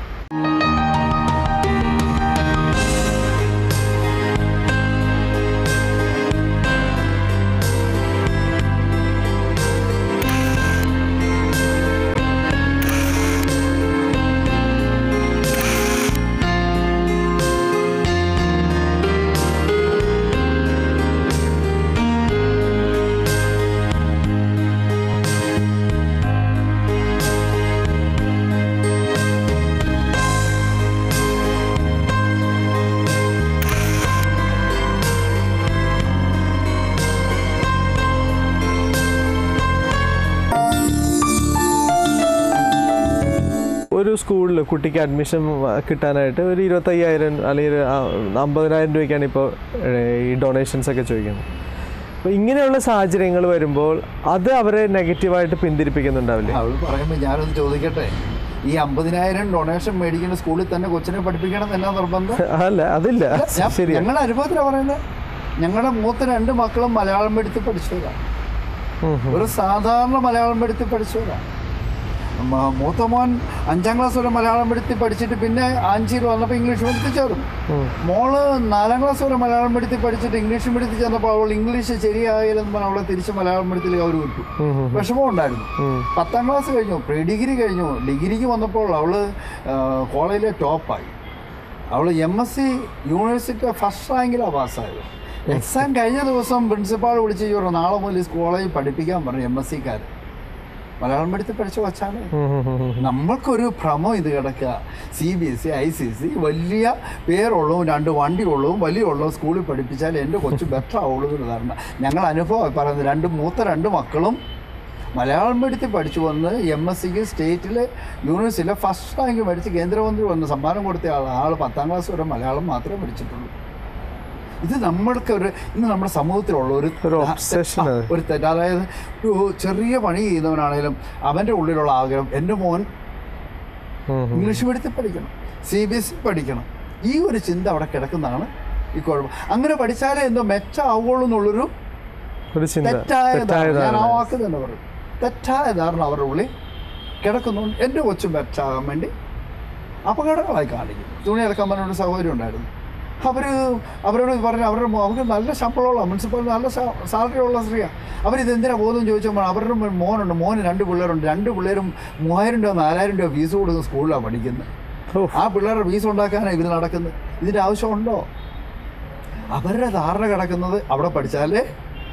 ഒരു സ്കൂളിൽ കുട്ടിക്ക് അഡ്മിഷൻ കിട്ടാനായിട്ട് ഒരു ഇരുപത്തയ്യായിരം അല്ലെങ്കിൽ ഒരു, ആ, അമ്പതിനായിരം രൂപയ്ക്കാണ് ഇപ്പോൾ ഈ ഡൊണേഷൻസ് ഒക്കെ ചോദിക്കുന്നത് അപ്പോൾ ഇങ്ങനെയുള്ള സാഹചര്യങ്ങൾ വരുമ്പോൾ അത് അവരെ നെഗറ്റീവായിട്ട് പിന്തിരിപ്പിക്കുന്നുണ്ടാവില്ലേ അവൾ പറയുമ്പോൾ ഞാനൊന്ന് ചോദിക്കട്ടെ ഈ അമ്പതിനായിരം ഡൊണേഷൻ മേടിക്കുന്ന സ്കൂളിൽ തന്നെ കൊച്ചിനെ പഠിപ്പിക്കണം എന്നാ നിർബന്ധം അല്ല അതില്ല ഞാൻ- ശരിയാ ഞങ്ങളുടെ അനുഭവത്തിലാണ് പറയുന്നത് ഞങ്ങളുടെ മൂത്ത രണ്ട് മക്കളും മലയാളം എടുത്ത് പഠിച്ചവരാണ് ഉം, ഉം. ഒരു സാധാരണ മലയാളം എടുത്ത് പഠിച്ചവരാണ് മ- മൂത്ത മോൻ അഞ്ചാം ക്ലാസ് വരെ മലയാളം എടുത്ത് പഠിച്ചിട്ട് പിന്നെ ആഞ്ചിയിൽ വന്നപ്പോൾ ഇംഗ്ലീഷ് മീഡിയത്തിൽ ചേർന്നു ഉം. മോള് നാലാം ക്ലാസ് വരെ മലയാളം മീഡിയത്തിൽ പഠിച്ചിട്ട് ഇംഗ്ലീഷ് മീഡിയത്തിൽ ചെന്നപ്പോൾ അവൾ ഇംഗ്ലീഷ് ശരിയായില്ലെന്ന് പറഞ്ഞ് അവളെ തിരിച്ച് മലയാളം മീഡിയത്തിൽ അവർ വിട്ടു ഉം, ഉം, വിഷമം ഉണ്ടായിരുന്നു ഉം. പത്താം ക്ലാസ് കഴിഞ്ഞു പ്രീ ഡിഗ്രി കഴിഞ്ഞു ഡിഗ്രിക്ക് വന്നപ്പോൾ അവൾ കോളേജിലെ ടോപ്പായി അവൾ M S C university first റാങ്കിലാണ് പാസ്സായത് എക്സാം കഴിഞ്ഞ ദിവസം പ്രിൻസിപ്പാൾ വിളിച്ച് ഈ പറഞ്ഞു നാളെ മുതൽ കോളേജിൽ പഠിപ്പിക്കാൻ പറഞ്ഞു എം എസ് സിക്കാർ മലയാളം പഠിത്തം പഠിച്ചു വച്ചാൽ ഉം, ഉം, ഉം, ഉം. നമ്മൾക്കൊരു ഭ്രമം ഇത് കിടക്കുക C B S C I C C വലിയ പേരുള്ളവും രണ്ട് വണ്ടി ഉള്ളവും വലിയ ഉള്ളവും സ്കൂളിൽ പഠിപ്പിച്ചാൽ എൻ്റെ കൊച്ചു ബെറ്റർ ആവുള്ളൂ എന്ന് ധാരണ ഞങ്ങൾ അനുഭവം പറയുന്നത് രണ്ട് മൂത്ത രണ്ട് മക്കളും മലയാളം മീഡിയത്തിൽ പഠിച്ചു വന്ന് എം എസ് സിക്ക് സ്റ്റേറ്റിൽ യൂണിവേഴ്സിറ്റിയിലെ ഫസ്റ്റ് റാങ്ക് മേടിച്ച് കേന്ദ്രമന്ത്രി വന്ന് സമ്മാനം കൊടുത്ത ആൾ ആൾ പത്താം ക്ലാസ് വരെ മലയാളം മാത്രമേ പഠിച്ചിട്ടുള്ളൂ ഇത് നമ്മൾക്ക് ഒരു ഇന്ന് നമ്മുടെ സമൂഹത്തിലുള്ള ഒരു ഒരു obsession ആ, അത്. ഒരു തെറ്റ് അതായത് ഒരു ചെറിയ പണി ചെയ്യുന്നവനാണേലും അവൻ്റെ ഉള്ളിലുള്ള ആഗ്രഹം എൻ്റെ മോൻ ഉം, ഉം. ഇംഗ്ലീഷ് മീഡിയത്തിൽ പഠിക്കണം സി ബി എസ് ഇ പഠിക്കണം ഈ ഒരു ചിന്ത അവിടെ കിടക്കുന്നതാണ് ഈ കുഴപ്പം അങ്ങനെ പഠിച്ചാലേ എന്തോ മെച്ചമാവുള്ളൂ എന്നുള്ളൊരു ഒരു ചിന്ത തെറ്റായ തെറ്റായ ധാരണ. ഞാൻ ആ ധാരണ. വാക്ക് തന്നെ പറയും തെറ്റായ ധാരണ അവരുടെ ഉള്ളിൽ കിടക്കുന്നുണ്ട് എൻ്റെ കൊച്ചു മെച്ചാകാൻ വേണ്ടി അപകടങ്ങളായി കാണിക്കും തുണി ഇറക്കാൻ പറഞ്ഞൊരു സൗകര്യം ഉണ്ടായിരുന്നു അവർ അവരോട് പറഞ്ഞു അവരുടെ മോ- അവർക്ക് നല്ല ശമ്പളമുള്ള മുനിസിപ്പൽ നല്ല സാലറി ഉള്ള സ്ത്രീയാണ് അവരിത് എന്തിനാ പോകുന്നതെന്ന് ചോദിച്ചപ്പോൾ അവരുടെ മോ- മോനുണ്ട് മോന് രണ്ട് പിള്ളേരുണ്ട് രണ്ട് പിള്ളേരും മൂവായിരം രൂപ നാലായിരം രൂപ ഫീസ് കൊടുക്കുന്ന സ്കൂളിലാണ് പഠിക്കുന്നത് ഓ, ആ പിള്ളേരുടെ ഫീസ് ഉണ്ടാക്കാനാണ് ഇവർ നടക്കുന്നത് ഇതിൻ്റെ ആവശ്യമുണ്ടോ അവരുടെ ധാരണ കിടക്കുന്നത് അവിടെ പഠിച്ചാലേ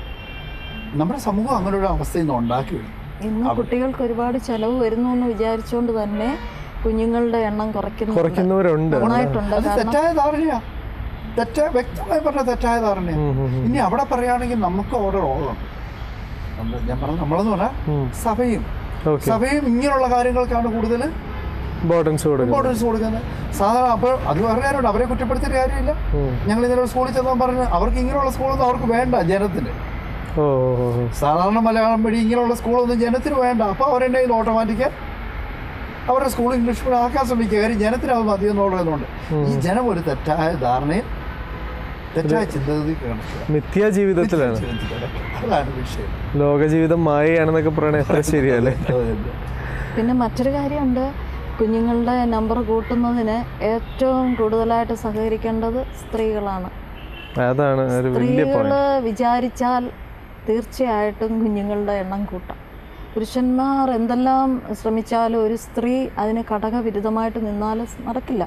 നമ്മുടെ സമൂഹം അങ്ങനെ ഒരു അവസ്ഥയിൽ നിന്ന് ഉണ്ടാക്കി വരും ഇന്ന് കുട്ടികൾക്ക് ഒരുപാട് ചെലവ് വരുന്നു എന്ന് വിചാരിച്ചുകൊണ്ട് തന്നെ കുഞ്ഞുങ്ങളുടെ എണ്ണം കുറയ്ക്കുന്നു കുറയ്ക്കുന്നവരുണ്ട് ഗുണമായിട്ടുണ്ട് അത് കാരണം തെറ്റായ ധാരണയാ തെറ്റായ വ്യക്തമായി പറഞ്ഞ തെറ്റായ ധാരണയാണ് ഉം, ഉം, ഉം. ഇനി അവിടെ പറയുകയാണെങ്കിൽ നമുക്ക് അവിടെ റോളുണ്ട് നമ്മൾ- ഞാൻ പറഞ്ഞ നമ്മളെന്ന് പറഞ്ഞാൽ ഉം. സഭയും ഓക്കെ സഭയും ഇങ്ങനെയുള്ള കാര്യങ്ങൾക്കാണ് കൂടുതൽ ഇമ്പോർട്ടൻസ് കൊടുക്കുന്നത് ഇമ്പോർട്ടൻസ് കൊടുക്കുന്നത് സാധാരണ അപ്പോൾ അത് വേറെ കാര്യമുണ്ട് അവരെ കുറ്റപ്പെടുത്തിയ കാര്യമില്ല ഉം. ഞങ്ങൾ ഇന്നലെ ഒരു സ്കൂളിൽ ചെന്നാൽ പറഞ്ഞ് അവർക്ക് ഇങ്ങനെയുള്ള സ്കൂളൊന്നും അവർക്ക് വേണ്ട ജനത്തിന് ഓ ഓ, ഓ, ഓ. സാധാരണ മലയാളം വഴി ഇങ്ങനെയുള്ള സ്കൂളൊന്നും ജനത്തിന് വേണ്ട അപ്പോൾ അവരെന്നെ ഇത് ഓട്ടോമാറ്റിക്ക് അവരുടെ സ്കൂൾ ഇംഗ്ലീഷ് മീഡിയം ആക്കാൻ ശ്രമിക്കുക കാര്യം ജനത്തിന് അത് മതി എന്നുള്ളതുകൊണ്ട് ഈ ജനം ഒരു തെറ്റായ ധാരണയും തെറ്റായ ചിന്തഗതി കിടക്കുക നിത്യ ജീവിതത്തിലാണ് അതാണ് വിഷയം ലോകജീവിതം മായയാണെന്നൊക്കെ പറയണത് എത്ര ശരിയല്ലേ അതല്ലേ. പിന്നെ മറ്റൊരു കാര്യമുണ്ട് കുഞ്ഞുങ്ങളുടെ നമ്പർ കൂട്ടുന്നതിന് ഏറ്റവും കൂടുതലായിട്ട് സഹകരിക്കേണ്ടത് സ്ത്രീകളാണ് അതാണ് ഒരു വലിയ സ്ത്രീകൾ പോയിന്റ് വിചാരിച്ചാൽ തീർച്ചയായിട്ടും കുഞ്ഞുങ്ങളുടെ എണ്ണം കൂട്ടാം പുരുഷന്മാർ എന്തെല്ലാം ശ്രമിച്ചാലും ഒരു സ്ത്രീ അതിന് ഘടകവിരുദ്ധമായിട്ട് നിന്നാൽ നടക്കില്ല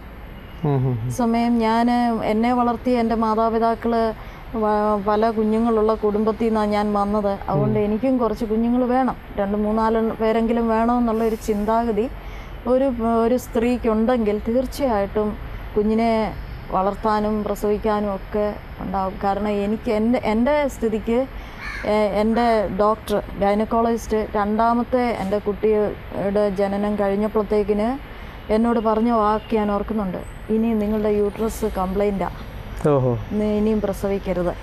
സമയം ഞാൻ എന്നെ വളർത്തിയ എൻ്റെ മാതാപിതാക്കൾ പല കുഞ്ഞുങ്ങളുള്ള കുടുംബത്തിൽ നിന്നാണ് ഞാൻ വന്നത് അതുകൊണ്ട് എനിക്കും കുറച്ച് കുഞ്ഞുങ്ങൾ വേണം രണ്ട് മൂന്നാല് പേരെങ്കിലും വേണമെന്നുള്ള ഒരു ചിന്താഗതി ഒരു ഒരു സ്ത്രീക്കുണ്ടെങ്കിൽ തീർച്ചയായിട്ടും കുഞ്ഞിനെ വളർത്താനും പ്രസവിക്കാനും ഒക്കെ ഉണ്ടാവും കാരണം എനിക്ക് എൻ്റെ എൻ്റെ സ്ഥിതിക്ക് ഏഹ്, എൻ്റെ ഡോക്ടർ ഗൈനക്കോളജിസ്റ്റ് രണ്ടാമത്തെ എൻ്റെ കുട്ടിയുടെ ജനനം കഴിഞ്ഞപ്പോഴത്തേക്കിന് എന്നോട് പറഞ്ഞ വാക്ക് ഞാൻ ഓർക്കുന്നുണ്ട് ഇനി നിങ്ങളുടെ യൂട്രസ് കംപ്ലൈൻറ്റാണ് ഓഹോ ഇനിയും പ്രസവിക്കരുത്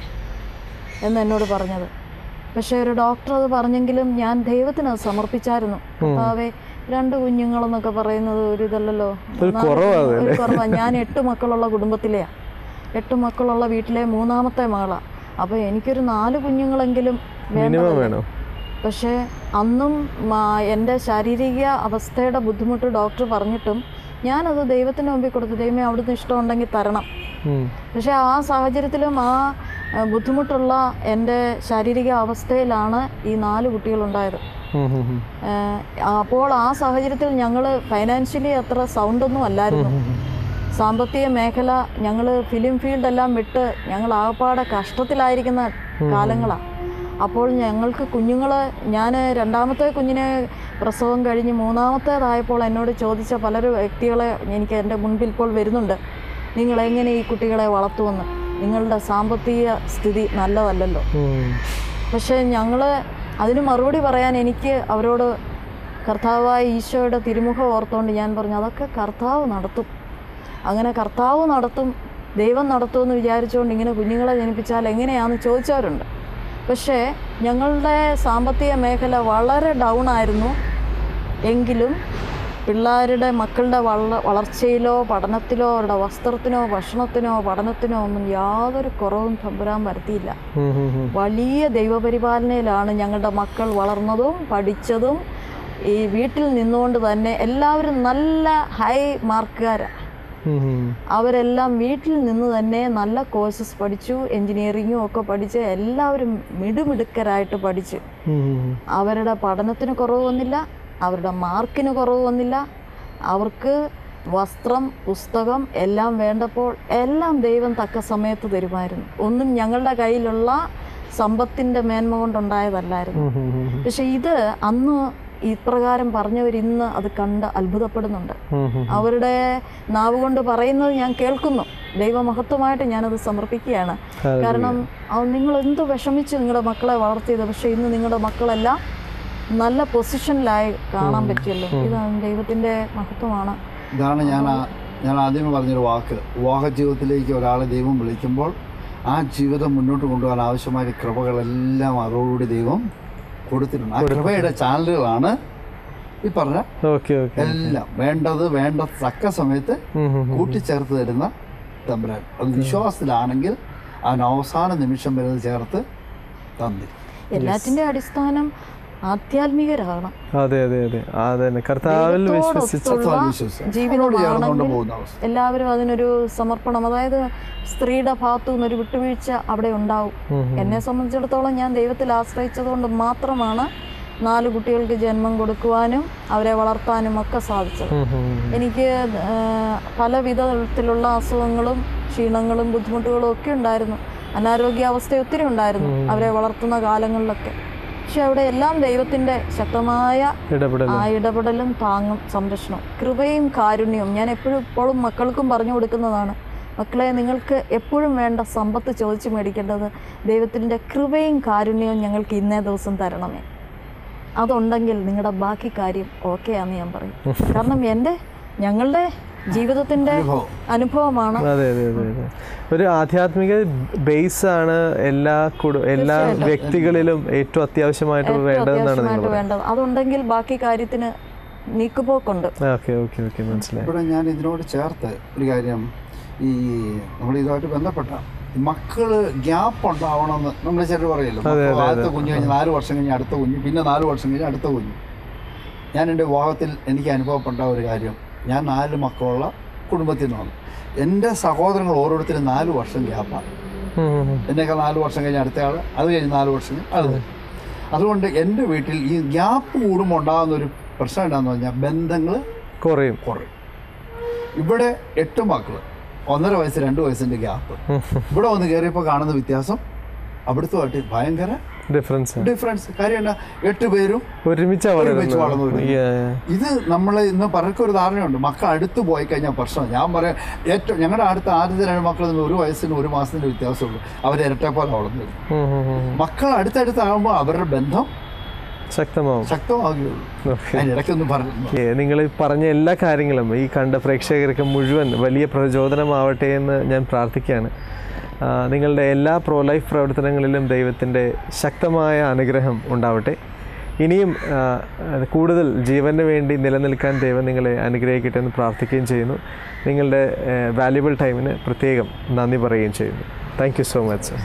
എന്ന് എന്നോട് പറഞ്ഞത് പക്ഷേ ഒരു ഡോക്ടർ അത് പറഞ്ഞെങ്കിലും ഞാൻ ദൈവത്തിന് അത് സമർപ്പിച്ചായിരുന്നു കർത്താവേ രണ്ട് കുഞ്ഞുങ്ങളെന്നൊക്കെ പറയുന്നത് ഒരു ഇതല്ലല്ലോ ഒരു നാല് കുറവാ അത് ഒരു കുറവാ ഞാൻ എട്ട് മക്കളുള്ള കുടുംബത്തിലെയാണ് എട്ട് മക്കളുള്ള വീട്ടിലെ മൂന്നാമത്തെ മകളാണ് അപ്പോൾ എനിക്കൊരു നാല് കുഞ്ഞുങ്ങളെങ്കിലും മിനിമം വേണ്ടതല്ലേ വേണം പക്ഷേ അന്നും മാ- എൻ്റെ ശാരീരിക അവസ്ഥയുടെ ബുദ്ധിമുട്ട് ഡോക്ടർ പറഞ്ഞിട്ടും ഞാനത് ദൈവത്തിന് മുമ്പിൽ കൊടുത്തു ദൈവമേ അവിടുന്ന് ഇഷ്ടമുണ്ടെങ്കിൽ തരണം ഉം. പക്ഷേ ആ സാഹചര്യത്തിലും ആ ആ, ബുദ്ധിമുട്ടുള്ള എൻ്റെ ശാരീരിക അവസ്ഥയിലാണ് ഈ നാല് കുട്ടികളുണ്ടായത് ഉം, ഉം, ഉം. ഏഹ് അപ്പോൾ ആ സാഹചര്യത്തിൽ ഞങ്ങൾ ഫൈനാൻഷ്യലി അത്ര സൗണ്ടൊന്നും അല്ലായിരുന്നു സാമ്പത്തിക മേഖല ഞങ്ങൾ ഫിലിം ഫീൽഡെല്ലാം വിട്ട് ഞങ്ങൾ ആകപ്പാടെ കഷ്ടത്തിലായിരിക്കുന്ന കാലങ്ങളാണ് അപ്പോൾ ഞങ്ങൾക്ക് കുഞ്ഞുങ്ങൾ ഞാൻ രണ്ടാമത്തെ കുഞ്ഞിനെ പ്രസവം കഴിഞ്ഞ് മൂന്നാമത്തേതായപ്പോൾ എന്നോട് ചോദിച്ച പലരും വ്യക്തികളെ എനിക്ക് എൻ്റെ മുൻപിൽ ഇപ്പോൾ വരുന്നുണ്ട് നിങ്ങൾ എങ്ങനെ ഈ കുട്ടികളെ വളർത്തുമെന്ന് നിങ്ങളുടെ സാമ്പത്തിക സ്ഥിതി നല്ലതല്ലല്ലോ ഉം. പക്ഷേ ഞങ്ങൾ അതിന് മറുപടി പറയാൻ എനിക്ക് അവരോട് കർത്താവായ ഈശോയുടെ തിരുമുഖം ഓർത്തുകൊണ്ട് ഞാൻ പറഞ്ഞു അതൊക്കെ കർത്താവ് നടത്തും അങ്ങനെ കർത്താവ് നടത്തും ദൈവം നടത്തുമെന്ന് വിചാരിച്ചുകൊണ്ട് ഇങ്ങനെ കുഞ്ഞുങ്ങളെ ജനിപ്പിച്ചാൽ എങ്ങനെയാണെന്ന് ചോദിച്ചവരുണ്ട് പക്ഷേ ഞങ്ങളുടെ സാമ്പത്തിക മേഖല വളരെ ഡൗൺ ആയിരുന്നു എങ്കിലും പിള്ളേരുടെ മക്കളുടെ വള വളർച്ചയിലോ പഠനത്തിലോ അവരുടെ വസ്ത്രത്തിനോ ഭക്ഷണത്തിനോ പഠനത്തിനോ ഒന്നും യാതൊരു കുറവും തമ്പുരാൻ വരുത്തിയില്ല ഉം, ഉം, ഉം. വലിയ ദൈവപരിപാലനയിലാണ് ഞങ്ങളുടെ മക്കൾ വളർന്നതും പഠിച്ചതും ഈ വീട്ടിൽ നിന്നുകൊണ്ട് തന്നെ എല്ലാവരും നല്ല ഹൈ മാർക്കുകാരാണ് ഉം, ഉം. അവരെല്ലാം വീട്ടിൽ നിന്ന് തന്നെ നല്ല കോഴ്സസ് പഠിച്ചു എൻജിനീയറിങ്ങും ഒക്കെ പഠിച്ച് എല്ലാവരും മിടുമിടുക്കരായിട്ട് പഠിച്ച് ഉം, ഉം. അവരുടെ പഠനത്തിന് കുറവ് വന്നില്ല അവരുടെ മാർക്കിന് കുറവ് വന്നില്ല അവർക്ക് വസ്ത്രം പുസ്തകം എല്ലാം വേണ്ടപ്പോൾ എല്ലാം ദൈവം തക്ക സമയത്ത് തരുമായിരുന്നു ഒന്നും ഞങ്ങളുടെ കയ്യിലുള്ള സമ്പത്തിൻ്റെ മേന്മ കൊണ്ടുണ്ടായതല്ലായിരുന്നു ഉം, ഉം, ഉം, പക്ഷെ ഇത് അന്ന് ഇപ്രകാരം പറഞ്ഞവർ ഇന്ന് അത് കണ്ട് അത്ഭുതപ്പെടുന്നുണ്ട് ഉം, ഉം. അവരുടെ നാവ് കൊണ്ട് പറയുന്നത് ഞാൻ കേൾക്കുന്നു ദൈവമഹത്വമായിട്ട് ഞാനത് സമർപ്പിക്കുകയാണ് Hallelujah. കാരണം അത് നിങ്ങൾ എന്ത് വിഷമിച്ച് നിങ്ങളുടെ മക്കളെ വളർത്തിയത് പക്ഷെ ഇന്ന് നിങ്ങളുടെ മക്കളെല്ലാം നല്ല പൊസിഷനിലായി കാണാൻ പറ്റിയല്ലോ ഇത് ദൈവത്തിൻ്റെ മഹത്വമാണ് ഇതാണ് ഞാൻ ആ- ഞാൻ ആദ്യമേ പറഞ്ഞൊരു വാക്ക് വിവാഹ ജീവിതത്തിലേക്ക് ഒരാളെ ദൈവം വിളിക്കുമ്പോൾ ആ ജീവിതം മുന്നോട്ട് കൊണ്ടുപോകാൻ ആവശ്യമായ കൃപകളെല്ലാം അതോടുകൂടി ദൈവം കൊടുത്തിട്ടുണ്ട് ആ കൃപയുടെ ചാനലുകളാണ് ഈ പറഞ്ഞ ഓക്കെ ഓക്കെ എല്ലാം വേണ്ടത് വേണ്ട തക്ക സമയത്ത് ഉം, ഉം, ഉം. കൂട്ടിച്ചേർത്ത് തരുന്ന തമ്പുരാൻ അത് വിശ്വാസത്തിലാണെങ്കിൽ അവൻ അവസാന നിമിഷം വരെ അത് ചേർത്ത് തന്നിരും എല്ലാറ്റിൻ്റെ അടിസ്ഥാനം ആധ്യാത്മികരാകണം അതെ അതെ അതെ അതെ തന്നെ കർത്താവിൽ വിശ്വസിച്ച് ദൈവത്തോടൊത്തുള്ള വിശ്വസിച്ച് ചേർന്നുകൊണ്ട് ജീവിതമാണെങ്കിൽ പോകുന്ന അവസ്ഥ എല്ലാവരും അതിനൊരു സമർപ്പണം അതായത് സ്ത്രീയുടെ ഭാഗത്തു നിന്നൊരു വിട്ടുവീഴ്ച അവിടെ ഉണ്ടാവും ഉം, ഉം. എന്നെ സംബന്ധിച്ചിടത്തോളം ഞാൻ ദൈവത്തിൽ ആശ്രയിച്ചതുകൊണ്ട് മാത്രമാണ് നാല് കുട്ടികൾക്ക് ജന്മം കൊടുക്കുവാനും അവരെ വളർത്താനും ഒക്കെ സാധിച്ചത് ഉം, ഉം, ഉം. എനിക്ക് ആ, പല വിധത്തിലുള്ള അസുഖങ്ങളും ക്ഷീണങ്ങളും ബുദ്ധിമുട്ടുകളും ഒക്കെ ഉണ്ടായിരുന്നു അനാരോഗ്യാവസ്ഥ ഒത്തിരി ഉണ്ടായിരുന്നു അവരെ വളർത്തുന്ന കാലങ്ങളിലൊക്കെ പക്ഷെ അവിടെ എല്ലാം ദൈവത്തിൻ്റെ ശക്തമായ ഇടപെടൽ ആ ഇടപെടലും താങ്ങും സംരക്ഷണവും കൃപയും കാരുണ്യവും ഞാൻ എപ്പോഴും ഇപ്പോഴും മക്കൾക്കും പറഞ്ഞു കൊടുക്കുന്നതാണ് മക്കളെ നിങ്ങൾക്ക് എപ്പോഴും വേണ്ട സമ്പത്ത് ചോദിച്ചു മേടിക്കേണ്ടത് ദൈവത്തിൻ്റെ കൃപയും കാരുണ്യവും ഞങ്ങൾക്ക് ഇന്നേ ദിവസം തരണമേ അതുണ്ടെങ്കിൽ നിങ്ങളുടെ ബാക്കി കാര്യം ഓക്കെ ആണെന്ന് ഞാൻ പറയും കാരണം എൻ്റെ ഞങ്ങളുടെ ജീവിതത്തിൻ്റെ അനുഭവം അനുഭവമാണ് അതെ അതെ അതെ അതെ ഒരു ആധ്യാത്മിക ബേസ് ആണ് എല്ലാ കുടു എല്ലാ വ്യക്തികളിലും ഏറ്റവും അത്യാവശ്യമായിട്ട് ഏറ്റവും വേണ്ടതെന്നാണ് നിങ്ങൾ അത്യാവശ്യമായിട്ട് വേണ്ടത് അതുണ്ടെങ്കിൽ ബാക്കി കാര്യത്തിന് നീക്കുപോക്കുണ്ട് ഓക്കെ ഓക്കെ ഓക്കെ മനസ്സിലായി ഇവിടെ ഞാൻ ഇതിനോട് ചേർത്ത് ഒരു കാര്യം ഈ നമ്മൾ ഇതുമായിട്ട് ബന്ധപ്പെട്ട മക്കള് ഗ്യാപ്പ് ഉണ്ടാവണമെന്ന് നമ്മൾ ചിലർ പറയല്ലോ മക്കൾ ആദ്യത്തെ കുഞ്ഞ് കഴിഞ്ഞ് നാല് വർഷം കഴിഞ്ഞ് അടുത്ത കുഞ്ഞ് പിന്നെ നാല് വർഷം കഴിഞ്ഞ് അടുത്ത കുഞ്ഞ് ഞാൻ എൻ്റെ വിവാഹത്തിൽ എനിക്ക് അനുഭവപ്പെട്ട ഒരു കാര്യം ഞാൻ നാല് മക്കളുള്ള കുടുംബത്തിൽ നിന്നാണ് എൻ്റെ സഹോദരങ്ങൾ ഓരോരുത്തരും നാല് വർഷം ഗ്യാപ്പാണ് ഉം, ഉം, ഉം. എന്നേക്കാൾ നാല് വർഷം കഴിഞ്ഞ് അടുത്ത ആൾ അത് കഴിഞ്ഞ് നാല് വർഷം കഴിഞ്ഞ് അടുത്ത അതുകൊണ്ട് എൻ്റെ വീട്ടിൽ ഈ ഗ്യാപ്പ് കൂടുമ്പോൾ ഉണ്ടാകുന്ന ഒരു പ്രശ്നം എന്താണെന്ന് പറഞ്ഞാൽ ബന്ധങ്ങൾ കുറയും കുറയും ഇവിടെ എട്ട് മക്കൾ ഒന്നര വയസ്സ് രണ്ട് വയസ്സിൻ്റെ ഗ്യാപ്പ് ഇവിടെ വന്ന് കയറിയപ്പോൾ കാണുന്ന വ്യത്യാസം അവിടുത്തെ ഭയങ്കര ഡിഫറൻസ് ഡിഫറൻസ് കാര്യം എന്നാ എട്ട് പേരും ഒരുമിച്ചാ ഒരുമിച്ച് വളർന്നു വളരുന്നത് വരുന്നു. Yeah, yeah. ഇത് നമ്മൾ ഇന്ന് പലർക്കും ഒരു ധാരണയുണ്ട് മക്കൾ അടുത്ത് പോയി കഴിഞ്ഞാൽ പ്രശ്നം ഞാൻ പറയാം ഏറ്റവും ഞങ്ങളുടെ അടുത്ത ആദ്യത്തെ രണ്ട് മക്കൾ തമ്മിൽ ഒരു വയസ്സിന് ഒരു മാസത്തിൻ്റെ വ്യത്യാസമുള്ളൂ അവർ ഇരട്ടെ പോലെ വളർന്നു വരും ഉം, ഉം, ഉം. മക്കൾ അടുത്തടുത്താകുമ്പോൾ അവരുടെ ബന്ധം ശക്തമാവും ശക്തമാകുകയുള്ളൂ ഓക്കെ അതിനിടയ്ക്കൊന്നും പറഞ്ഞു നിങ്ങൾ പറഞ്ഞ എല്ലാ കാര്യങ്ങളും ഈ കണ്ട പ്രേക്ഷകർക്ക് മുഴുവൻ വലിയ പ്രചോദനമാവട്ടെ എന്ന് ഞാൻ പ്രാർത്ഥിക്കുകയാണ് ആ, നിങ്ങളുടെ എല്ലാ പ്രോ ലൈഫ് പ്രവർത്തനങ്ങളിലും ദൈവത്തിൻ്റെ ശക്തമായ അനുഗ്രഹം ഉണ്ടാവട്ടെ ഇനിയും ആ, കൂടുതൽ ജീവന് വേണ്ടി നിലനിൽക്കാൻ ദൈവം നിങ്ങളെ അനുഗ്രഹിക്കട്ടെ എന്ന് പ്രാർത്ഥിക്കുകയും ചെയ്യുന്നു നിങ്ങളുടെ വാല്യുബിൾ ടൈമിന് പ്രത്യേകം നന്ദി പറയുകയും ചെയ്യുന്നു thank you so much sir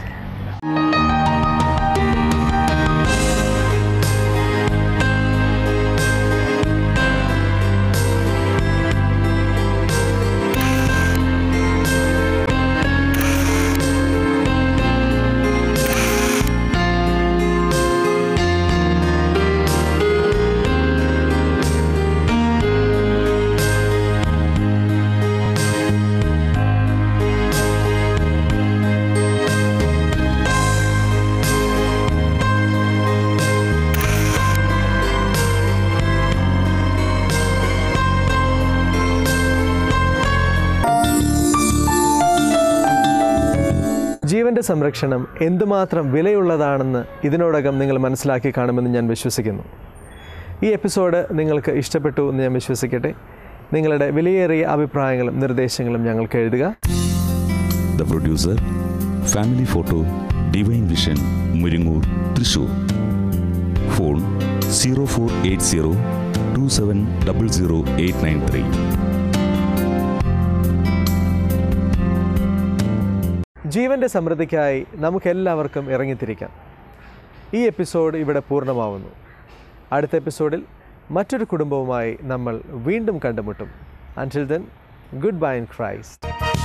ജീവൻ്റെ സംരക്ഷണം എന്തുമാത്രം വിലയുള്ളതാണെന്ന് ഇതിനോടകം നിങ്ങൾ മനസ്സിലാക്കി കാണുമെന്ന് ഞാൻ വിശ്വസിക്കുന്നു ഈ എപ്പിസോഡ് നിങ്ങൾക്ക് ഇഷ്ടപ്പെട്ടു എന്ന് ഞാൻ വിശ്വസിക്കട്ടെ നിങ്ങളുടെ വിലയേറിയ അഭിപ്രായങ്ങളും നിർദ്ദേശങ്ങളും ഞങ്ങൾക്ക് എഴുതുക the producer family photo divine vision Muringoor Thrissur phone zero four eight zero two seven double zero eight nine three ജീവൻ്റെ സമൃദ്ധിക്കായി നമുക്കെല്ലാവർക്കും ഇറങ്ങിത്തിരിക്കാം ഈ എപ്പിസോഡ് ഇവിടെ പൂർണ്ണമാവുന്നു അടുത്ത എപ്പിസോഡിൽ മറ്റൊരു കുടുംബവുമായി നമ്മൾ വീണ്ടും കണ്ടുമുട്ടും until then goodbye in Christ